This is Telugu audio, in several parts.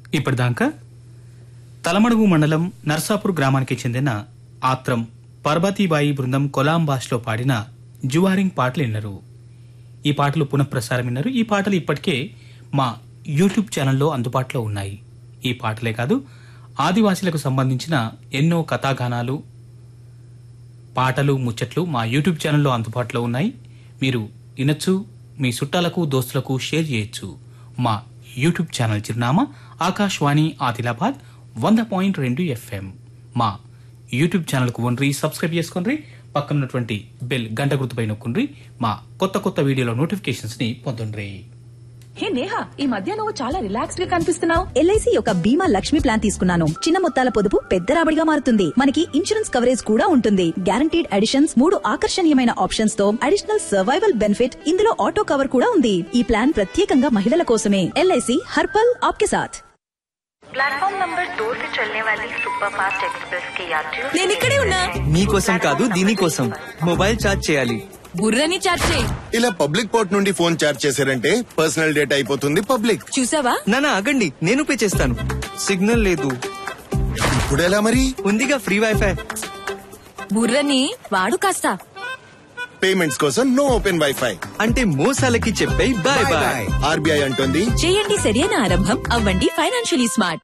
ఇప్పటిదాకా తలమడుగు మండలం నర్సాపూర్ గ్రామానికి చెందిన ఆత్రం పర్వతీబాయి బృందం కొలాం భాషలో పాడిన జువారింగ్ పాటలు విన్నారు ఈ పాటలు పునఃప్రసారం విన్నారు ఈ పాటలు ఇప్పటికే మా యూట్యూబ్ ఛానల్లో అందుబాటులో ఉన్నాయి ఈ పాటలే కాదు ఆదివాసీలకు సంబంధించిన ఎన్నో కథాగానాలు పాటలు ముచ్చట్లు మా యూట్యూబ్ ఛానల్లో అందుబాటులో ఉన్నాయి మీరు వినొచ్చు మీ చుట్టాలకు దోస్తులకు షేర్ చేయొచ్చు మా యూట్యూబ్ ఛానల్ చిరునామా ఆకాశవాణి ఆదిలాబాద్ వంద పాయింట్ రెండు ఎఫ్ఎం మా యూట్యూబ్ ఛానల్కు వండ్రి సబ్స్క్రైబ్ చేసుకొండ్రి పక్కన ఉన్నటువంటి బెల్ గంట గుర్తుపై నొక్కుండ్రి మా కొత్త కొత్త వీడియోల నోటిఫికేషన్స్ ని పొందండ్రి హే నేహా ఈ మధ్య నువ్వు చాలా రిలాక్స్డ్ గా కనిపిస్తున్నావు ఎల్ఐసి యొక్క బీమా లక్ష్మి ప్లాన్ తీసుకున్నాను చిన్న మొత్తాల పొదుపు పెద్ద రాబడిగా మారుతుంది మనకి ఇన్సూరెన్స్ కవరేజ్ కూడా ఉంటుంది గ్యారంటీడ్ అడిషన్స్ మూడు ఆకర్షణీయమైన ఆప్షన్స్ తో అడిషనల్ సర్వైవల్ బెనిఫిట్ ఇందులో ఆటో కవర్ కూడా ఉంది ఈ ప్లాన్ ప్రత్యేకంగా మహిళల కోసమే ఎల్ఐసి హర్పల్ ఆప్కే సాథ్ प्लेटफॉर्म नंबर दो से चलने वाली सुपरफास्ट एक्सप्रेस के यात्रियों నేను ఇక్కడే ఉన్నా మీకోసం కాదు దీనికోసం మొబైల్ ఛార్జ్ చేయాలి బుర్రని చాట్ చేయి ఇలా పబ్లిక్ పోర్ట్ నుండి ఫోన్ చార్జ్ చేశారంటే పర్సనల్ డేటా అయిపోతుంది పబ్లిక్ చూసావా నానా ఆగండి నేను పే చేస్తాను సిగ్నల్ లేదు ఇప్పుడు ఎలా మరి ఉందిగా ఫ్రీ వైఫై బుర్రని వాడు కాస్త పేమెంట్స్ కోసం నో ఓపెన్ వైఫై అంటే మోసాలకి చెప్పే బాయ్ బాయ్ ఆర్బీఐ అంటోంది చేయండి సరైన ఆరంభం అవ్వండి ఫైనాన్షియలీ స్మార్ట్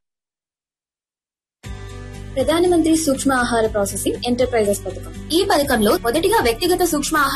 ప్రధానమంత్రి సూక్ష్మ ఆహార ప్రాసెసింగ్ ఎంటర్ప్రైజెస్ పథకం ఈ పథకంలో మొదటిగా వ్యక్తిగత సూక్ష్మ ఆహార